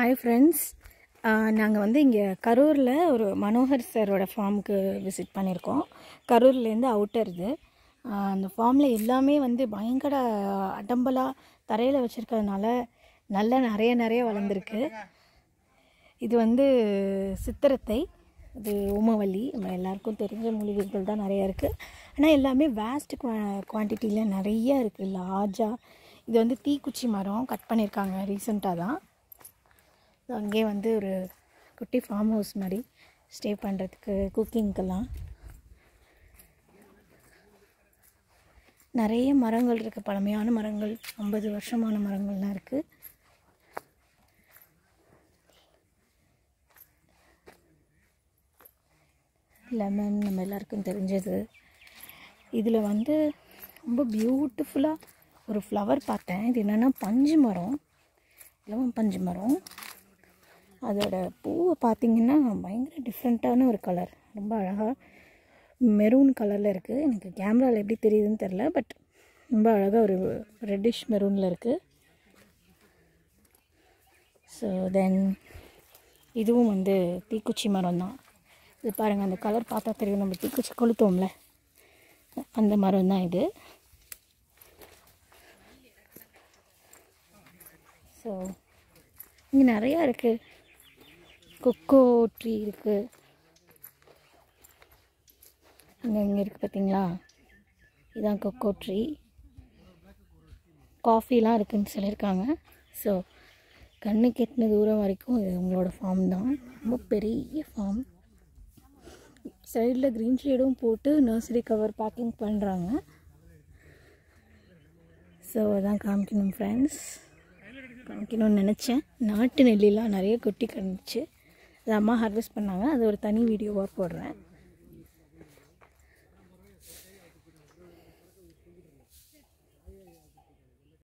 hi friends நாங்கள் வந்து இங்கே கரூரில் ஒரு மனோகர் சாரோட ஃபார்முக்கு விசிட் பண்ணியிருக்கோம் கரூர்லேருந்து அவுட்டர் இது ஆஹ் அந்த ஃபார்மில் எல்லாமே வந்து பயங்கர அடம்பலாக தரையில் வச்சுருக்கிறதுனால நல்லா நிறைய நிறைய வளர்ந்துருக்கு இது வந்து சித்திரத்தை இது ஓமவல்லி நம்ம எல்லாருக்கும் தெரிஞ்ச மூலிகைகள் தான் நிறையா இருக்குது ஆனால் எல்லாமே வேஸ்ட் குவா குவான்டிட்டியில் நிறைய இருக்குது லார்ஜாக இது வந்து தீக்குச்சி மரம் கட் பண்ணியிருக்காங்க ரீசெண்டாக தான் இது அங்கேயே வந்து ஒரு குட்டி ஃபார்ம் ஹவுஸ் மாதிரி ஸ்டே பண்ணுறதுக்கு குக்கிங்க்கெல்லாம் நிறைய மரங்கள் இருக்குது பழமையான மரங்கள் ஐம்பது வருஷமான மரங்கள்லாம் இருக்குது லெமன் நம்ம எல்லாருக்கும் தெரிஞ்சது இதில் வந்து ரொம்ப பியூட்டிஃபுல்லாக ஒரு ஃப்ளவர் பார்த்தேன் இது என்னென்னா பஞ்சு மரம் இலவம் பஞ்சு மரம் அதோட பூவை பார்த்தீங்கன்னா பயங்கர டிஃப்ரெண்ட்டான ஒரு கலர் ரொம்ப அழகாக மெரூன் கலரில் இருக்குது எனக்கு கேமராவில் எப்படி தெரியுதுன்னு தெரில பட் ரொம்ப அழகாக ஒரு ரெட்டிஷ் மெரூனில் இருக்குது ஸோ தென் இதுவும் வந்து தீக்குச்சி மரம் தான் இது பாருங்கள் அந்த கலர் பார்த்தா தெரியும் நம்ம தீக்குச்சி கொளுத்தோம்ல அந்த மரம் தான் இது ஸோ இங்கே நிறையா இருக்குது கொக்கோ ட்ரீ இருக்குது அங்கே இங்கே இருக்குது பார்த்தீங்களா இதுதான் கொக்கோ ட்ரீ காஃபிலாம் இருக்குதுன்னு சொல்லியிருக்காங்க ஸோ கண்ணுக்கு எட்டின தூரம் வரைக்கும் இது உங்களோட ஃபார்ம் தான் ரொம்ப பெரிய ஃபார்ம் சைடில் க்ரீன் ஷேடும் போட்டு நர்சரி கவர் பேக்கிங் பண்ணுறாங்க ஸோ அதான் காமிக்கணும் ஃப்ரெண்ட்ஸ் காமிக்கணும்னு நினச்சேன் நாட்டு நெல்லிலாம் நிறைய கொட்டி கிடந்துச்சு அது அம்மா ஹார்வெஸ்ட் பண்ணாங்க அது ஒரு தனி வீடியோவாக போடுறேன்